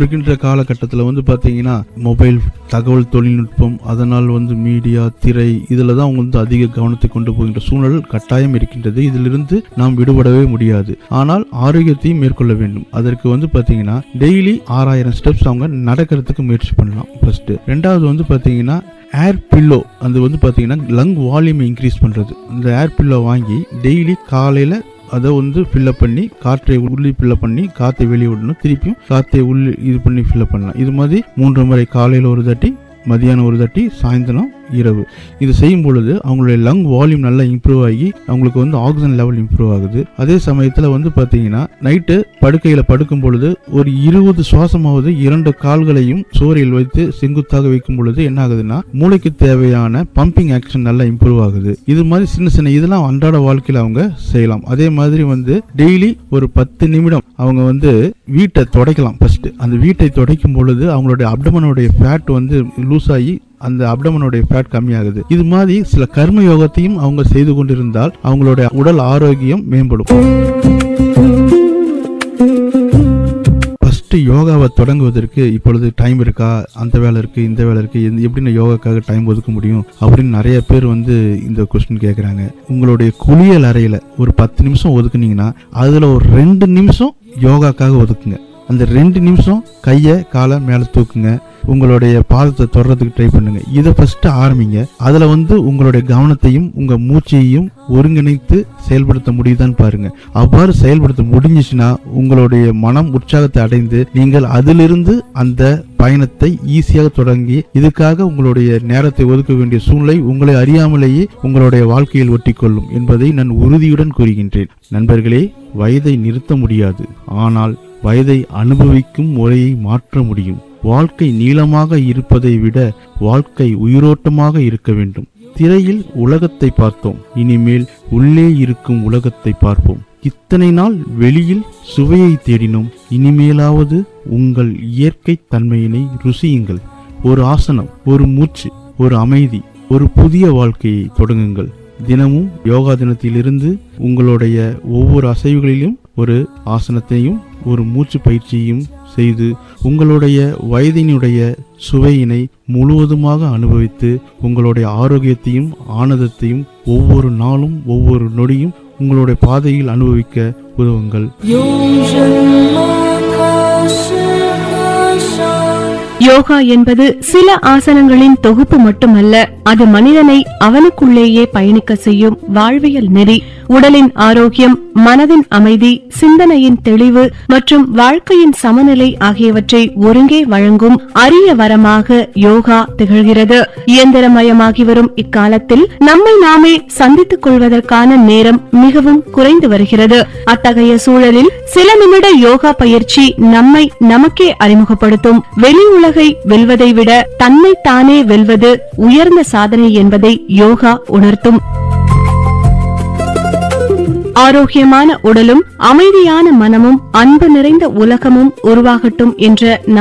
இருக்கின்ற காலகட்டத்தில் வந்து பார்த்தீங்கன்னா மொபைல் தகவல் தொழில்நுட்பம் அதனால் வந்து மீடியா திரை இதில் தான் அவங்க வந்து அதிக கவனத்தை கொண்டு போகின்ற சூழல் கட்டாயம் இருக்கின்றது இதிலிருந்து நாம் விடுபடவே முடியாது ஆனால் ஆரோக்கியத்தையும் மேற்கொள்ள வேண்டும் அதற்கு வந்து பார்த்தீங்கன்னா டெய்லி ஆறாயிரம் ஸ்டெப்ஸ் அவங்க நடக்கிறதுக்கு முயற்சி பண்ணலாம் ஃபர்ஸ்ட் ரெண்டாவது வந்து பார்த்தீங்கன்னா ஏர் பில்லோ அது வந்து பார்த்தீங்கன்னா லங் வால்யூமை இன்க்ரீஸ் பண்ணுறது இந்த ஏர் பில்லோ வாங்கி டெய்லி காலையில் அதை வந்து ஃபில்லப் பண்ணி காற்றை உள்ளே ஃபில்லப் பண்ணி காற்றை வெளியே விடணும் திருப்பியும் காற்றை உள்ளே இது பண்ணி ஃபில்லப் பண்ணலாம் இது மாதிரி மூன்று முறை காலையில் ஒரு தாட்டி மதியானம் ஒரு தாட்டி சாயந்தரம் இரவு இது செய்யும் பொழுது அவங்களுடைய லங் வால்யூம் நல்லா இம்ப்ரூவ் ஆகி அவங்களுக்கு வந்து ஆக்சிஜன் லெவல் இம்ப்ரூவ் ஆகுது அதே சமயத்தில் வந்து பார்த்தீங்கன்னா நைட்டு படுக்கையில் படுக்கும் பொழுது ஒரு இருபது சுவாசமாவது இரண்டு கால்களையும் சோறையில் வைத்து செங்குத்தாக வைக்கும் பொழுது என்ன ஆகுதுன்னா மூளைக்கு தேவையான பம்பிங் ஆக்ஷன் நல்லா இம்ப்ரூவ் ஆகுது இது மாதிரி சின்ன சின்ன இதெல்லாம் அன்றாட வாழ்க்கையில் அவங்க செய்யலாம் அதே மாதிரி வந்து டெய்லி ஒரு பத்து நிமிடம் அவங்க வந்து வீட்டை துடைக்கலாம் ஃபர்ஸ்ட் அந்த வீட்டை துடைக்கும் பொழுது அவங்களுடைய அப்டமனுடைய ஃபேட் வந்து லூஸ் ஆகி அந்த அப்டமனுடைய ஃபேட் கம்மியாகுது இது மாதிரி சில கர்ம யோகத்தையும் அவங்க செய்து கொண்டிருந்தால் அவங்களுடைய உடல் ஆரோக்கியம் மேம்படும் ஃபர்ஸ்ட் யோகாவை தொடங்குவதற்கு இப்பொழுது டைம் இருக்கா அந்த வேலை இருக்கு இந்த வேலை இருக்கு இந்த- எப்படி நான் யோகாக்காக டைம் ஒதுக்க முடியும் அப்படின்னு நிறைய பேர் வந்து இந்த கொஸ்டின் கேட்குறாங்க உங்களுடைய குளியல் அறையில ஒரு பத்து நிமிஷம் ஒதுக்குனீங்கன்னா அதுல ஒரு ரெண்டு நிமிஷம் யோகாக்காக ஒதுக்குங்க அந்த ரெண்டு நிமிஷம் கையை காலை மேலே தூக்குங்க உங்களுடைய பாதத்தை தொடறதுக்கு ட்ரை பண்ணுங்க இதை ஃபர்ஸ்ட் ஆரம்பிங்க அதுல வந்து உங்களுடைய கவனத்தையும் உங்க மூச்சையும் ஒருங்கிணைத்து செயல்படுத்த முடியுதான்னு பாருங்க அவ்வாறு செயல்படுத்த முடிஞ்சிச்சுன்னா உங்களுடைய மனம் உற்சாகத்தை அடைந்து நீங்கள் அதிலிருந்து அந்த பயணத்தை ஈஸியாக தொடங்கி இதுக்காக உங்களுடைய நேரத்தை ஒதுக்க வேண்டிய சூழ்நிலை உங்களை அறியாமலேயே உங்களுடைய வாழ்க்கையில் ஒட்டிக்கொள்ளும் என்பதை நான் உறுதியுடன் கூறுகின்றேன் நண்பர்களே வயதை நிறுத்த முடியாது ஆனால் வயதை அனுபவிக்கும் முறையை மாற்ற முடியும் வாழ்க்கை நீளமாக இருப்பதை விட வாழ்க்கை உயிரோட்டமாக இருக்க வேண்டும் திரையில் உலகத்தை பார்த்தோம் இனிமேல் உள்ளே இருக்கும் உலகத்தை பார்ப்போம் இத்தனை நாள் வெளியில் சுவையை தேடினோம் இனிமேலாவது உங்கள் இயற்கை தன்மையினை ருசியுங்கள் ஒரு ஆசனம் ஒரு மூச்சு ஒரு அமைதி ஒரு புதிய வாழ்க்கையை தொடங்குங்கள் தினமும் யோகா தினத்திலிருந்து உங்களுடைய ஒவ்வொரு அசைவுகளிலும் ஒரு ஆசனத்தையும் ஒரு மூச்சு பயிற்சியையும் செய்து உங்களுடைய வயதினுடைய சுவையினை முழுவதுமாக அனுபவித்து உங்களுடைய ஆரோக்கியத்தையும் ஆனந்தத்தையும் ஒவ்வொரு நாளும் ஒவ்வொரு நொடியும் உங்களுடைய பாதையில் அனுபவிக்க உதவுங்கள் 有人吗？他是和尚。 யோகா என்பது சில ஆசனங்களின் தொகுப்பு மட்டுமல்ல அது மனிதனை அவனுக்குள்ளேயே பயணிக்க செய்யும் வாழ்வியல் நெறி உடலின் ஆரோக்கியம் மனதின் அமைதி சிந்தனையின் தெளிவு மற்றும் வாழ்க்கையின் சமநிலை ஆகியவற்றை ஒருங்கே வழங்கும் அரிய வரமாக யோகா திகழ்கிறது இயந்திரமயமாகி வரும் இக்காலத்தில் நம்மை நாமே சந்தித்துக் கொள்வதற்கான நேரம் மிகவும் குறைந்து வருகிறது அத்தகைய சூழலில் சில நிமிட யோகா பயிற்சி நம்மை நமக்கே அறிமுகப்படுத்தும் வெளி உலகை வெல்வதை விட தன்னை தானே வெல்வது உயர்ந்த சாதனை என்பதை யோகா உணர்த்தும் ஆரோக்கியமான உடலும் அமைதியான மனமும் அன்பு நிறைந்த உலகமும் உருவாகட்டும் என்ற